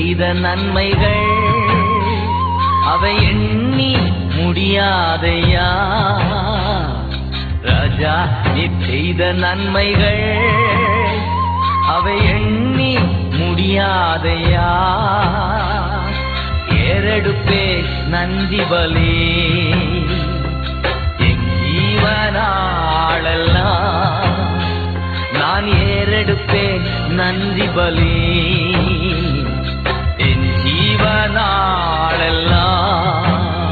செய்த நன்மைகள் அவை எண்ணி முடியாதையா ராஜா நீ செய்த நன்மைகள் அவை எண்ணி முடியாதையா ஏறெடுப்பே நந்தி பலி என் ஜீவனாளெல்லாம் நான் ஏறெடுப்பேன் நந்தி பலி என் ஜீவனாளெல்லாம்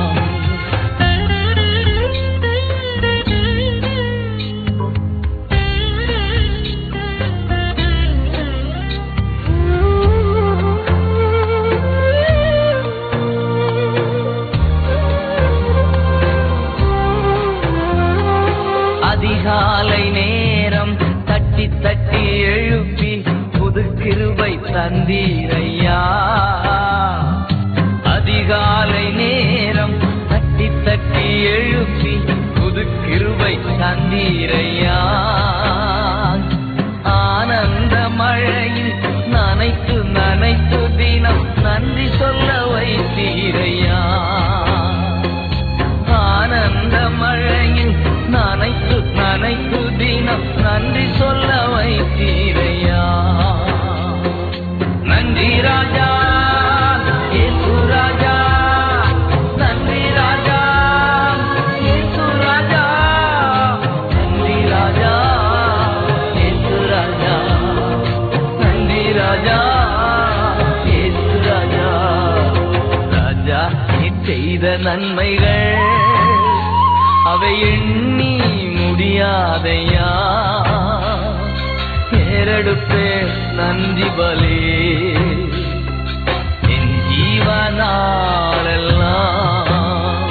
அதிகாலை நேரம் தட்டி தட்டி எழுப்பி புது கிருபை தந்தீரையா அதிகாலை நேரம் தட்டி தட்டி எழுப்பி புது கிருபை தந்தீரையா ஆனந்த மழையில் நனைத்து நனைத்து தினம் நன்றி சொல்ல வைத்தீரையா ஆனந்த மழையில் நனைத்து நனைத்து தினம் நன்றி சொல்ல வைத்தீரையா நன்றி ராஜா இயேசு ராஜா நன்றி ராஜா இயேசு ராஜா நன்றி ராஜா இயேசு ராஜா நன்றி ராஜா இயேசு ராஜா ராஜா நீ செய்த நன்மைகள் அவை எண்ணி முடியாதையா ஏறெடுப்பே நன்றி பலி என் ஜீவனாலெல்லாம்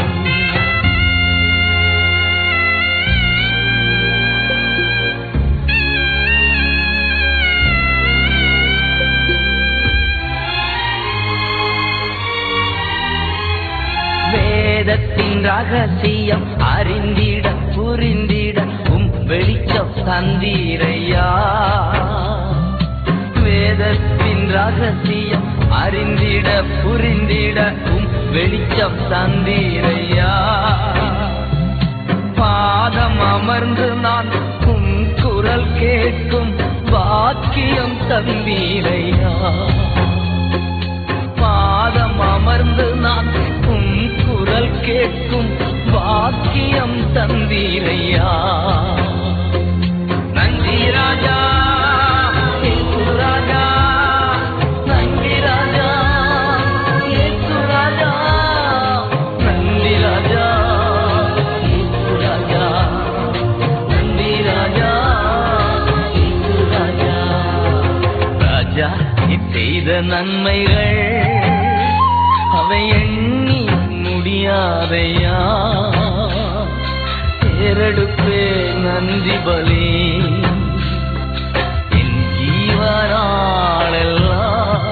வேதத்தின் ரகசியம் அறிந்திட புரிந்திட உம் வெளிச்சம் தந்தீரையா வேதத்தின் ரகசியம் அறிந்திட புரிந்திட உம் வெளிச்சம் தந்தீரையா பாதம் அமர்ந்து நான் உம் குரல் கேட்கும் பாக்கியம் தந்தீரையா பாதம் அமர்ந்து நான் உம் குரல் கேட்கும் பாக்கியம் தந்தீரையா நன்றி ராஜா இயேசு ராஜா நன்றி ராஜா இயேசு ராஜா நன்றி ராஜா இயேசு ராஜா நன்றி ராஜா இயேசு ராஜா ராஜா நீ செய்த நன்மைகள் அவை எண்ணி முடியாதையா ஏறெடுப்பே நன்றி பலி என் ஜீவனாளெல்லாம்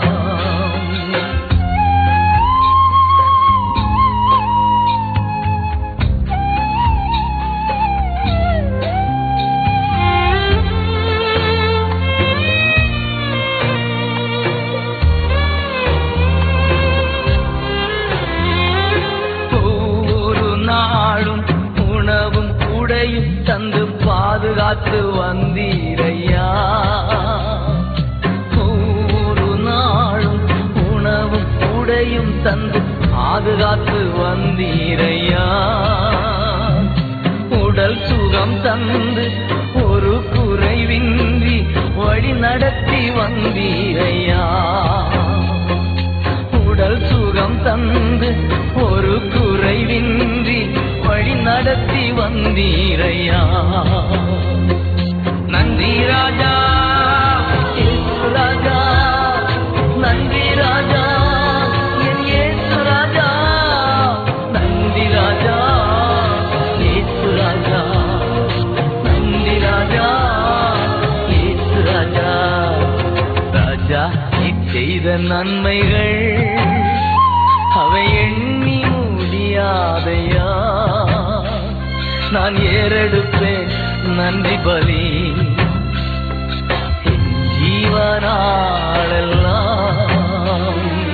ஒவ்வொரு நாளும் உணவும் உடையும் தந்து பாதுகாத்து வந்தீரையா ஒவ்வொரு நாளும் உணவும் உடையும் தந்து பாதுகாத்து வந்தீரையா உடல் சுகம் தந்து ஒரு குறைவின்றி வழி நடத்தி வந்தீரையா உடல் சுகம் தந்து ஒரு குறைவின்றி வழி நடத்தி வந்தீரையா நன்றி ராஜா இயேசு ராஜா நன்றி ராஜா என் இயேசு ராஜா நன்றி ராஜா இயேசு ராஜா நன்றி ராஜா இயேசு ராஜா ராஜா நீ செய்த நன்மைகள் அவை எண்ணி முடியாதையா நான் ஏறெடுப்பேன் நன்றி பலி என் ஜீவனாளெல்லாம்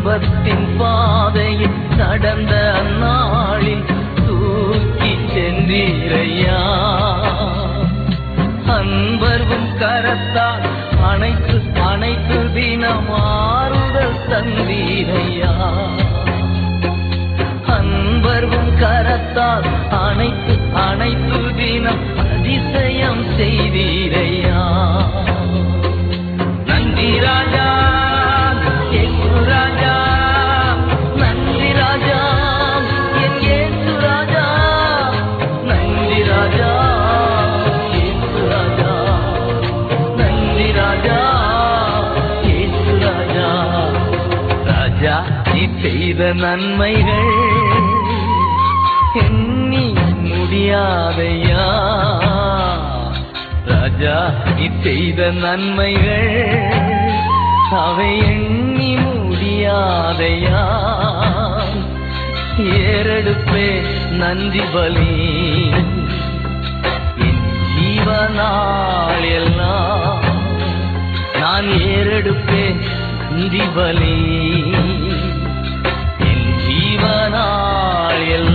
துன்பத்தின் பாதையில் நடந்த அந்நாளில் தூக்கி சென்றீரையா அன்பர்வும் கரத்தால் அனைத்து அனைத்து தினம் ஆறுதல் தந்தீரையா அன்பர்வும் கரத்தால் அனைத்து அனைத்து தினம் அதிசயம் செய்தீரையா நன்றி ராஜா இயேசு ராஜா நன்றி ராஜா என் இயேசு ராஜா நன்றி ராஜா இயேசு ராஜா நன்றி ராஜா இயேசு ராஜா ராஜா நீ செய்த நன்மைகள் எண்ணி முடியாதையா ராஜா நீ செய்த நன்மைகள் அவை எண்ணி முடியாதையா ஏறெடுப்பே நன்றி பலி என் ஜீவனாள் எல்லாம் நான் ஏறெடுப்பேன் நன்றி பலி என் ஜீவனாள் எல்லாம்